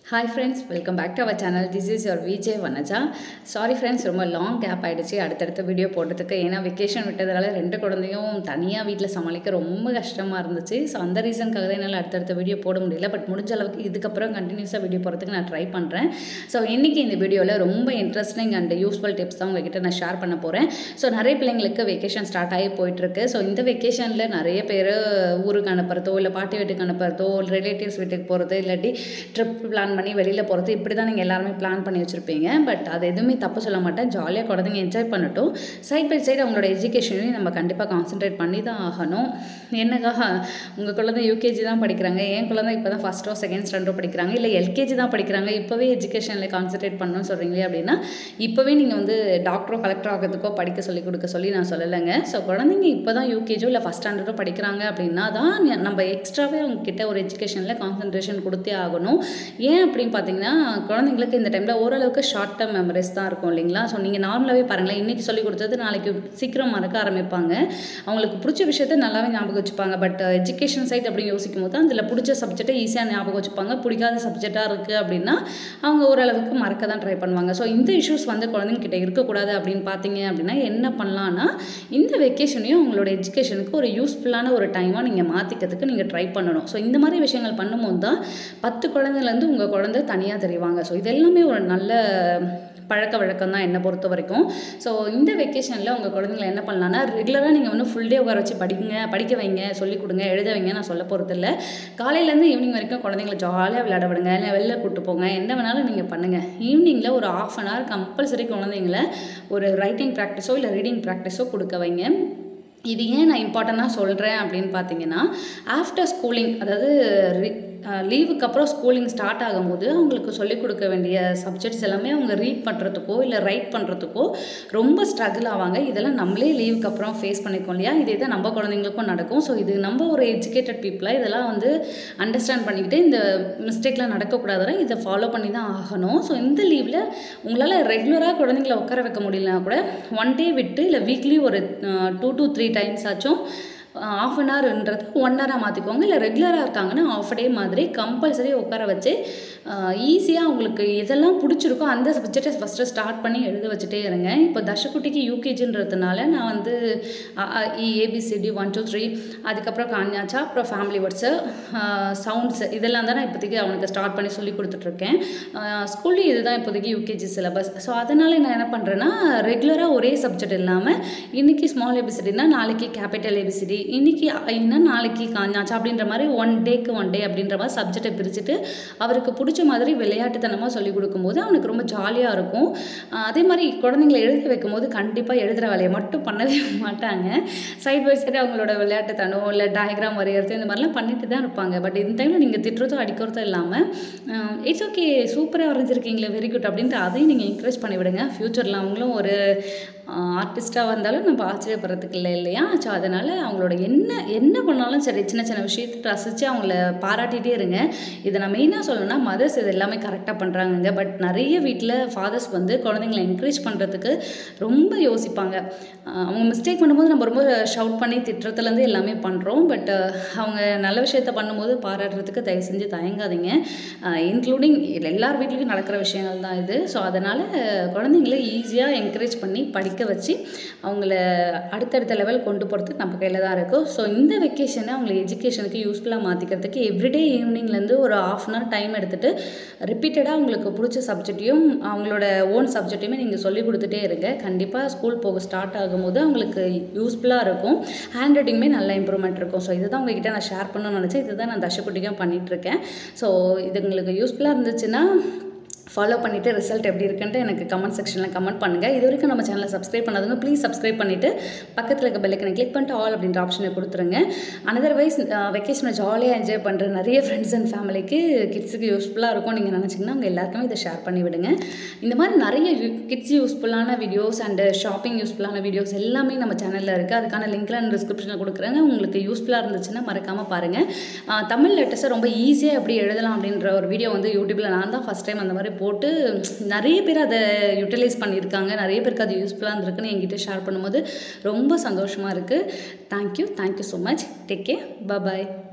hi friends welcome back to our channel this is your Vijay Vanaja sorry friends ரொம்ப long gap ஆகிடுச்சு அடுத்தடுத்த video போடுறதுக்கு ஏன்னா வெக்கேஷன் விட்டதால ரெண்டு குழந்தையும் தனியாக வீட்டில் சமாளிக்க ரொம்ப கஷ்டமாக இருந்துச்சு ஸோ அந்த ரீசனுக்காக தான் என்னால் அடுத்தடுத்த வீடியோ போட முடியல பட் முடிஞ்ச அளவுக்கு இதுக்கப்புறம் கண்டினியூஸாக வீடியோ போடுறதுக்கு நான் ட்ரை பண்ணுறேன் ஸோ இன்றைக்கி இந்த வீடியோவில் ரொம்ப இன்ட்ரெஸ்டிங் அண்ட் யூஸ்ஃபுல் டிப்ஸ் தான் உங்ககிட்ட நான் ஷேர் பண்ண போகிறேன் ஸோ நிறைய பிள்ளைங்களுக்கு வெக்கேஷன் ஸ்டார்ட் ஆகி போயிட்டுருக்கு ஸோ இந்த வெக்கேஷனில் நிறைய பேர் ஊருக்கு அனுப்புறதோ இல்லை பாட்டி வீட்டுக்கு அனுப்புறதோ ரிலேட்டிவ்ஸ் வீட்டுக்கு போகிறது இல்லாட்டி ட்ரிப் பிளான் பண்ணி வெளியில் போகிறது இப்படி தான் நீங்கள் எல்லாருமே பிளான் பண்ணி வச்சுருப்பீங்க பட் அது எதுவுமே தப்பு சொல்ல மாட்டேன் ஜாலியாக குழந்தைங்க என்ஜாய் பண்ணட்டும் சைட் பை சைடு அவங்களோட எஜுகேஷனையும் நம்ம கண்டிப்பாக கான்சென்ட்ரேட் பண்ணி தான் ஆகணும் என்னக்காக உங்கள் குழந்தை யூகேஜி தான் படிக்கிறாங்க என் குழந்தை இப்போ தான் ஃபஸ்ட்டோ செகண்ட் ஸ்டாண்டோ படிக்கிறாங்க இல்லை எல்கேஜி தான் படிக்கிறாங்க இப்போவே எஜுகேஷனில் கான்சென்ட்ரேட் பண்ணணும்னு சொல்கிறீங்களே அப்படின்னா இப்போவே நீங்கள் வந்து டாக்டரோ கலெக்டர் ஆகிறதுக்கோ படிக்க சொல்லி கொடுக்க சொல்லி நான் சொல்லலைங்க ஸோ குழந்தைங்க இப்போ தான் யூகேஜோ இல்லை ஃபஸ்ட் ஸ்டாண்டர்டோ படிக்கிறாங்க அப்படின்னா தான் நம்ம எக்ஸ்ட்ராவே அவங்க கிட்ட ஒரு எஜுகேஷனில் கான்சன்ட்ரேஷன் கொடுத்தே ஆகணும் ஏன் அப்படின்னு பார்த்தீங்கன்னா குழந்தைங்களுக்கு இந்த டைமில் ஓரளவுக்கு ஷார்ட் டேர்ம் மெமரிஸ் தான் இருக்கும் இல்லைங்களா ஸோ நீங்கள் நார்மலாகவே பாருங்களேன் இன்றைக்கி சொல்லி கொடுத்தது நாளைக்கு சீக்கிரம் மறக்க ஆரம்பிப்பாங்க அவங்களுக்கு பிடிச்ச விஷயத்த நல்லாவே ஞாபகம் வச்சுப்பாங்க பட் எஜுகேஷன் சைட் அப்படின்னு யோசிக்கும் போது அதில் பிடிச்ச சப்ஜெக்டை ஈஸியாக ஞாபகம் வச்சுப்பாங்க பிடிக்காத சப்ஜெக்டாக இருக்குது அப்படின்னா அவங்க ஓரளவுக்கு மறக்க தான் ட்ரை பண்ணுவாங்க ஸோ இந்த இஷ்யூஸ் வந்து குழந்தைங்கிட்ட இருக்கக்கூடாது அப்படின்னு பார்த்தீங்க அப்படின்னா என்ன பண்ணலான்னா இந்த வெக்கேஷனையும் உங்களோட எஜுகேஷனுக்கு ஒரு யூஸ்ஃபுல்லான ஒரு டைமாக நீங்கள் மாற்றிக்கிறதுக்கு நீங்கள் ட்ரை பண்ணணும் ஸோ இந்த மாதிரி விஷயங்கள் பண்ணும்போது தான் பத்து குழந்தைலேருந்து உங்கள் குழந்தை தனியாக தெரிவாங்க ஸோ இது எல்லாமே ஒரு நல்ல பழக்க வழக்கம் தான் என்னை பொறுத்த வரைக்கும் ஸோ இந்த வெக்கேஷனில் உங்கள் குழந்தைங்கள என்ன பண்ணலான்னா ரெகுலராக நீங்கள் வந்து ஃபுல் டே உட்கார வச்சு படிங்க படிக்க வைங்க சொல்லிக் கொடுங்க எழுத வைங்க நான் சொல்ல போகிறது இல்லை காலையிலேருந்து ஈவினிங் வரைக்கும் குழந்தைங்கள ஜாலியாக விளையாட விடுங்க இல்லை வெளில கூப்பிட்டு போங்க என்ன வேணாலும் நீங்கள் பண்ணுங்கள் ஈவினிங்கில் ஒரு ஆஃப் அன் ஹவர் கம்பல்சரி குழந்தைங்கள ஒரு ரைட்டிங் ப்ராக்டிஸோ இல்லை ரீடிங் ப்ராக்டிஸோ கொடுக்க வைங்க இது ஏன் நான் இம்பார்ட்டண்ட்டாக சொல்கிறேன் அப்படின்னு பார்த்தீங்கன்னா ஆஃப்டர் ஸ்கூலிங் அதாவது லீவுக்கு அப்புறம் ஸ்கூலிங் ஸ்டார்ட் ஆகும்போது அவங்களுக்கு சொல்லிக் கொடுக்க வேண்டிய சப்ஜெக்ட்ஸ் எல்லாமே அவங்க ரீட் பண்ணுறதுக்கோ இல்லை ரைட் பண்ணுறதுக்கோ ரொம்ப ஸ்ட்ரகிள் ஆவாங்க இதெல்லாம் நம்மளே லீவுக்கு அப்புறம் ஃபேஸ் பண்ணிக்கோம் இல்லையா இதே தான் நம்ம குழந்தைங்களுக்கும் நடக்கும் ஸோ இது நம்ம ஒரு எஜுகேட்டட் பீப்புளாக இதெல்லாம் வந்து அண்டர்ஸ்டாண்ட் பண்ணிக்கிட்டு இந்த மிஸ்டேக்லாம் நடக்கக்கூடாதுன்னா இதை ஃபாலோ பண்ணி தான் ஆகணும் ஸோ இந்த லீவில் உங்களால் ரெகுலராக குழந்தைங்கள உட்கார வைக்க முடியலனா கூட ஒன் டே விட்டு இல்லை வீக்லி ஒரு டூ டூ த்ரீ டைம்ஸ் ஆச்சும் ஆஃப் அன் ஹவர்ன்றது ஒன் ஹவராக மாற்றிக்கோங்க இல்லை ரெகுலராக இருக்காங்கன்னா ஆஃப் டே மாதிரி கம்பல்சரி உட்கார வச்சு ஈஸியாக அவங்களுக்கு எதெல்லாம் பிடிச்சிருக்கோ அந்த சப்ஜெக்டை ஃபஸ்ட்டு ஸ்டார்ட் பண்ணி எழுத வச்சுட்டே இருங்க இப்போ தசக்குட்டிக்கு யூகேஜின்றதுனால நான் வந்து ஏபிசிடி ஒன் டூ த்ரீ அதுக்கப்புறம் காஞ்சாச்சா அப்புறம் ஃபேமிலி வேர்ட்ஸு சவுண்ட்ஸ் இதெல்லாம் தான் நான் இப்போதைக்கு அவனுக்கு ஸ்டார்ட் பண்ணி சொல்லி கொடுத்துட்ருக்கேன் ஸ்கூல்லையும் இதுதான் இப்போதைக்கு யூகேஜி சிலபஸ் ஸோ அதனால் நான் என்ன பண்ணுறேன்னா ரெகுலராக ஒரே சப்ஜெக்ட் இல்லாமல் இன்றைக்கி ஸ்மால் ஏபிசிடினா நாளைக்கு கேபிட்டல் ஏபிசிடி இன்றைக்கி ஐனா நாளைக்கு காஞ்சாச்சா அப்படின்ற மாதிரி ஒன் டேக்கு ஒன் டே அப்படின்ற மாதிரி சப்ஜெக்டை பிரிச்சுட்டு அவருக்கு பிடிச்ச மாதிரி விளையாட்டுத்தனமாக சொல்லிக் கொடுக்கும்போது அவனுக்கு ரொம்ப ஜாலியாக இருக்கும் அதே மாதிரி குழந்தைங்களை எழுத வைக்கும் போது கண்டிப்பாக எழுதுகிற வேலையை மட்டும் பண்ணவே மாட்டாங்க சைட் பை சைடு அவங்களோட விளையாட்டுத்தனம் இல்லை டயக்ராம் வரைகிறது இந்த மாதிரிலாம் பண்ணிட்டு தான் இருப்பாங்க பட் இந்த டைமில் நீங்கள் திட்டுறதோ அடிக்கிறதோ இல்லாமல் இட்ஸ் ஓகே சூப்பராக வரைஞ்சிருக்கீங்களே வெரி குட் அப்படின்ட்டு அதையும் நீங்கள் என்கரேஜ் பண்ணிவிடுங்க ஃப்யூச்சரில் அவங்களும் ஒரு ஆர்டிஸ்ட்டாக வந்தாலும் நம்ம ஆச்சரியப்படுறதுக்கு இல்லை இல்லையா ஸோ அதனால் அவங்களோட என்ன என்ன பண்ணாலும் சரி சின்ன சின்ன விஷயத்தை ரசித்து அவங்கள பாராட்டிகிட்டே இருங்க இதை நான் மெயினாக சொல்லணும்னா மதர்ஸ் இது எல்லாமே கரெக்டாக பண்ணுறாங்கங்க பட் நிறைய வீட்டில் ஃபாதர்ஸ் வந்து குழந்தைங்களை என்கரேஜ் பண்ணுறதுக்கு ரொம்ப யோசிப்பாங்க அவங்க மிஸ்டேக் பண்ணும்போது நம்ம ரொம்ப ஷவுட் பண்ணி திட்டுறதுலேருந்து எல்லாமே பண்ணுறோம் பட் அவங்க நல்ல விஷயத்த பண்ணும்போது பாராட்டுறதுக்கு தயவு செஞ்சு தயங்காதீங்க இன்க்ளூடிங் எல்லார் வீட்லேயும் நடக்கிற விஷயங்கள் தான் இது ஸோ அதனால் குழந்தைங்கள ஈஸியாக என்கரேஜ் பண்ணி படிக்க படிக்க வச்சு அவங்கள அடுத்தடுத்த லெவல் கொண்டு போகிறதுக்கு நம்ம கையில் தான் இருக்கும் ஸோ இந்த வெக்கேஷனை அவங்கள எஜுகேஷனுக்கு யூஸ்ஃபுல்லாக மாற்றிக்கிறதுக்கு எவ்ரிடே ஈவினிங்லேருந்து ஒரு ஆஃப் அன் ஹவர் டைம் எடுத்துகிட்டு ரிப்பீட்டடாக அவங்களுக்கு பிடிச்ச சப்ஜெக்டையும் அவங்களோட ஓன் சப்ஜெக்டையுமே நீங்கள் சொல்லிக் கொடுத்துட்டே இருங்க கண்டிப்பாக ஸ்கூல் போக ஸ்டார்ட் ஆகும்போது அவங்களுக்கு யூஸ்ஃபுல்லாக இருக்கும் ஹேண்ட் ரைட்டிங்குமே நல்ல இம்ப்ரூவ்மெண்ட் இருக்கும் ஸோ இதுதான் உங்ககிட்ட நான் ஷேர் பண்ணணும்னு நினச்சேன் இதுதான் நான் தசக்குட்டிக்கும் பண்ணிகிட்ருக்கேன் ஸோ இது உங்களுக்கு யூஸ்ஃபுல்லாக இருந்துச்சுன்னா ஃபாலோ பண்ணிவிட்டு ரிசல்ட் எப்படி இருக்குன்ட்டு எனக்கு கமெண்ட் செக்ஷனில் கமெண்ட் பண்ணுங்கள் இது வரைக்கும் நம்ம சேனலை சப்ஸ்கிரைப் பண்ணாதவங்க ப்ளீஸ் சப்ஸ்கிரைப் பண்ணிவிட்டு பக்கத்தில் இருக்க பெல்லைக்கனை கிளிக் பண்ணிட்டு ஆல் அப்படின்ற ஆப்ஷனை கொடுத்துருங்க அனதர்வைஸ் வெக்கேஷனை ஜாலியாக என்ஜாய் பண்ணுற நிறைய ஃப்ரெண்ட்ஸ் அண்ட் ஃபேமிலிக்கு கிட்ஸுக்கு யூஸ்ஃபுல்லாக இருக்கும் நீங்கள் நினச்சிங்கன்னா அவங்க எல்லாருக்குமே இதை ஷேர் பண்ணி விடுங்க இந்த மாதிரி நிறைய கிட்ஸ் யூஸ்ஃபுல்லான வீடியோஸ் அண்டு ஷாப்பிங் யூஸ்ஃபுல்லான வீடியோஸ் எல்லாமே நம்ம சேனலில் இருக்குது அதுக்கான லிங்க்லாம் நான் டிஸ்கிரிப்ஷனில் கொடுக்குறேங்க உங்களுக்கு யூஸ்ஃபுல்லாக இருந்துச்சுன்னா மறக்காமல் பாருங்கள் தமிழ் லெட்டர்ஸை ரொம்ப ஈஸியாக எப்படி எழுதலாம் அப்படின்ற ஒரு வீடியோ வந்து யூடியூப்பில் நான் தான் ஃபஸ்ட் டைம் அந்த மாதிரி போட்டு நிறைய பேர் அதை யூட்டிலைஸ் பண்ணியிருக்காங்க நிறைய பேருக்கு அது யூஸ்ஃபுல்லாக இருந்திருக்குன்னு என்கிட்ட ஷேர் பண்ணும்போது ரொம்ப சந்தோஷமாக இருக்குது thank you thank you so much take care பாய்